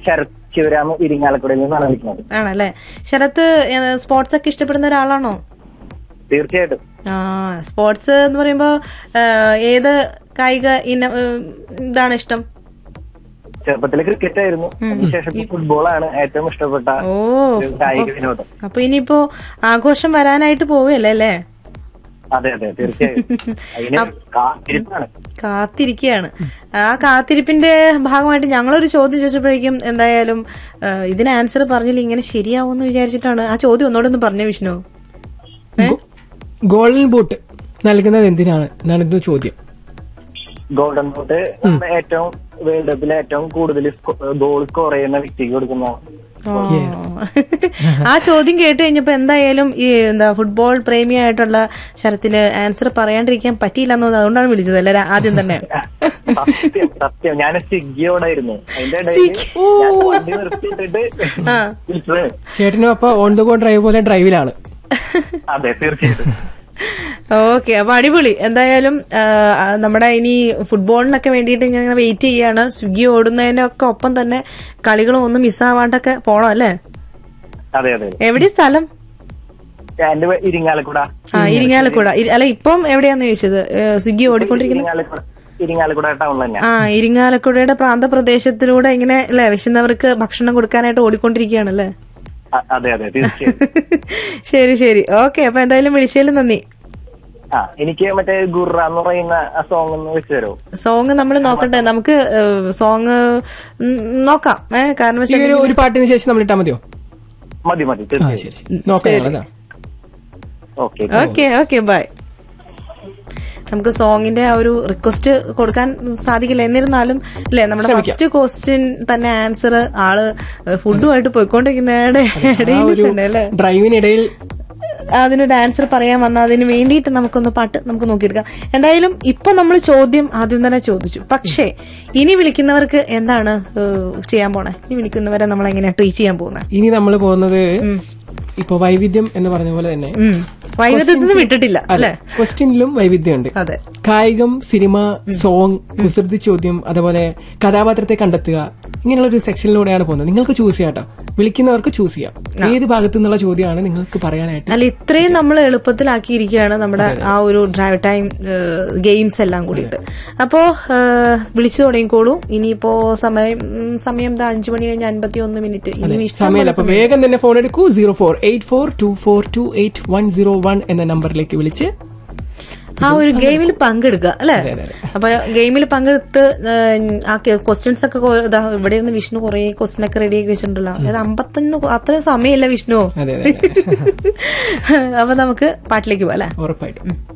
ശരത് ശിവരാമ ഇരിങ്ങാലക്കുടയിൽ നിന്നാണ് വിളിക്കുന്നത് ആണല്ലേ ശരത്ത് സ്പോർട്സ് ഒക്കെ ഇഷ്ടപ്പെടുന്ന ഒരാളാണോ തീർച്ചയായിട്ടും ആ സ്പോർട്സ് എന്ന് പറയുമ്പോ ആ, ഏത് കായിക ഇനം ഉം, ഇതാണ് ഇഷ്ടം ചെറുപ്പത്തിൽ ക്രിക്കറ്റ് ആയിരുന്നു അതിനുശേഷം ഫുട്ബോളാണ് ഏറ്റവും ഇഷ്ടപ്പെട്ട ഓ ഒരു കായിക വിനോദം അപ്പൊ ഇനിയിപ്പോ ആഘോഷം വരാനായിട്ട് പോവുകയല്ലേ അല്ലേ അതെ അതെ തീർച്ചയായും അതിന് കാത്തിരിപ്പാണ് കാത്തിരിക്കുകയാണ് ആ കാത്തിരിപ്പിന്റെ ഭാഗമായിട്ട് ഞങ്ങളൊരു ചോദ്യം ചോദിച്ചപ്പോഴേക്കും എന്തായാലും ആ, ഇതിന് ആൻസർ പറഞ്ഞില്ല ഇങ്ങനെ ശരിയാവുമെന്ന് വിചാരിച്ചിട്ടാണ് ആ ചോദ്യം ഒന്നോടൊന്ന് പറഞ്ഞ വിഷ്ണു ഗോ- ഗോൾഡൻ ബൂട്ട് നൽകുന്നത് എന്തിനാണ് എന്നാണ് ഇത് ചോദ്യം ഗോൾഡൻ ബോട്ട് നമ്മുടെ ഏറ്റവും വേൾഡ് കപ്പിൽ ഏറ്റവും കൂടുതൽ ഗോൾ സ്കോർ ചെയ്യുന്ന വ്യക്തിക്ക് കൊടുക്കുന്ന ഓ. ആ ചോദ്യം കേട്ട് കഴിഞ്ഞപ്പോ എന്തായാലും ഈ എന്താ ഫുട്ബോൾ പ്രേമിയായിട്ടുള്ള ശരത്തിന് ആൻസർ പറയാണ്ടിരിക്കാൻ പറ്റിയില്ല എന്ന് അതുകൊണ്ടാണ് വിളിച്ചത് അല്ലേ ആദ്യം തന്നെ സത്യം സത്യം ഞാൻ സ്വിഗ്ഗിയോടായിരുന്നു അതിന്റെ ഇടയിൽ ഞാൻ വണ്ടി നിർത്തിയിട്ടിട്ട് ആ. വിളിച്ചത് ചേട്ടനും അപ്പൊ ഓൺ ദ ഗോ ഡ്രൈവ് പോലെ ഡ്രൈവിലാണ് അതെ തീർച്ചയായിട്ടും ഓക്കെ അപ്പൊ അടിപൊളി എന്തായാലും ആ, ആ, നമ്മുടെ ഇനി ഫുട്ബോളിനൊക്കെ വേണ്ടിയിട്ട് ഇങ്ങനെ വെയിറ്റ് ചെയ്യാണ് സ്വിഗ്ഗി ഓടുന്നതിനൊക്കെ ഒപ്പം തന്നെ കളികളും ഒന്നും മിസ്സാവാണ്ടൊക്കെ പോണം അല്ലേ അതെ അതെ എവിടെ സ്ഥലം എന്റെ പേര് ഇരിങ്ങാലക്കുട ആ ഇരിങ്ങാലക്കുട ഇരി- അല്ല ഇപ്പം എവിടെയാന്ന് ചോദിച്ചത് ഏ, സ്വിഗ്ഗി ഓടിക്കൊണ്ടിരിക്കുന്നത് ഇരിങ്ങാലക്കുട ഇരിങ്ങാലക്കുട ടൗണിൽ തന്നെ ആ ഇരിങ്ങാലക്കുടയുടെ പ്രാന്തപ്രദേശത്തിലൂടെ ഇങ്ങനെ അല്ലെ വിശന്നവർക്ക് ഭക്ഷണം കൊടുക്കാനായിട്ട് ഓടിക്കൊണ്ടിരിക്കുകയാണല്ലേ അ- അതെ അതെ തീർച്ചയായും ശരി ശരി ഓക്കെ അപ്പൊ എന്തായാലും വിളിച്ചതിൽ നന്ദി ആ എനിക്ക് മറ്റേ ഗുറ എന്ന് പറയുന്ന ആ സോങ് ഒന്ന് വെച്ച് തരുമോ സോങ് നമ്മൾ നോക്കട്ടെ നമുക്ക് സോങ് നോക്കാം ഏ കാരണം ഈ വെച്ചാൽ ഒരു ഒരു പാട്ടിന് ശേഷം നമ്മൾ ഇട്ടാ മതിയോ മതി മതി ആ തീർച്ചയായും ശരി ശരി നോക്കാം ഞങ്ങളതാ ഓക്കെ ഓക്കെ ഓക്കെ ബൈ നമുക്ക് സോങ്ങിന്റെ ആ ഒരു റിക്വസ്റ്റ് കൊടുക്കാൻ സാധിക്കില്ല എന്നിരുന്നാലും അല്ലെ നമ്മുടെ ഫസ്റ്റ് ക്വസ്റ്റ്യൻ തന്നെ ആൻസർ ആള് ഫുഡുമായിട്ട് പോയിക്കൊണ്ടിരിക്കുന്നതിന്റെ ആ ഇടയിൽ ഒരു തന്നെ അല്ലെ ഡ്രൈവിനിടയിൽ അതിനൊരു ആൻസർ പറയാൻ വന്ന അതിന് വേണ്ടിയിട്ട് നമുക്കൊന്ന് പാട്ട് നമുക്ക് നോക്കിയെടുക്കാം എന്തായാലും ഇപ്പൊ നമ്മൾ ചോദ്യം ആദ്യം തന്നെ ചോദിച്ചു പക്ഷേ ഇനി വിളിക്കുന്നവർക്ക് എന്താണ് ഏഹ്, ചെയ്യാൻ പോണേ ഇനി വിളിക്കുന്നവരെ നമ്മൾ എങ്ങനെയാ ട്രീറ്റ് ചെയ്യാൻ പോകുന്നത് ഇനി നമ്മൾ പോകുന്നത് ഇപ്പൊ വൈവിധ്യം എന്ന് പറഞ്ഞ പോലെ തന്നെ വൈവിധ്യത്തിൽ നിന്ന് വിട്ടിട്ടില്ല അല്ലെ ക്വസ്റ്റ്യനിലും വൈവിധ്യമുണ്ട് അതെ കായികം സിനിമ സോങ് കുസൃതി ചോദ്യം അതുപോലെ കഥാപാത്രത്തെ കണ്ടെത്തുക ഇങ്ങനെയുള്ള ഒരു സെക്ഷനിലൂടെയാണ് പോകുന്നത് നിങ്ങൾക്ക് ചൂസ് ചെയ്യാം കേട്ടോ വിളിക്കുന്നവർക്ക് ചൂസ് ചെയ്യാം ഏത് ഭാഗത്തു നിന്നുള്ള ചോദ്യമാണ് നിങ്ങൾക്ക് പറയാനായിട്ട് അല്ല ഇത്രയും നമ്മൾ എളുപ്പത്തിലാക്കിയിരിക്കുകയാണ് നമ്മുടെ ആ ഒരു ഡ്രൈവ് ടൈം ഗെയിംസ് എല്ലാം കൂടിയിട്ട് അപ്പോ ഏഹ്, വിളിച്ചു തുടങ്ങിക്കോളൂ ഇനിയിപ്പോ സമയം ഉം, സമയം ദാ അഞ്ചു മണി കഴിഞ്ഞ് അൻപത്തി ഒന്ന് മിനിറ്റ് ഇനി ഇഷ്ടം സമയമല്ല അപ്പൊ വേഗം തന്നെ ഫോൺ എടുക്കൂ zero four eight four two four two eight one zero one എന്ന നമ്പറിലേക്ക് വിളിച്ച് ആ ഒരു ഗെയിമിൽ പങ്കെടുക്കുക അല്ലെ അതെ, അതെ. അപ്പൊ ഗെയിമിൽ പങ്കെടുത്ത് ഏഹ്, ആ ക്വസ്റ്റ്യൻസ് ഒക്കെ കൊ- ദാ ഇവിടെ ഇരുന്ന് വിഷ്ണു കുറെ ക്വസ്റ്റ്യൻ ഒക്കെ റെഡി ആക്കി വെച്ചിട്ടുണ്ടല്ലോ അതായത് അമ്പത്തൊന്ന് അത്രയും സമയമില്ല വിഷ്ണു അതെ അതെ അതെ അപ്പൊ നമുക്ക് പാട്ടിലേക്ക് പോകാം അല്ലെ ഉറപ്പായിട്ടും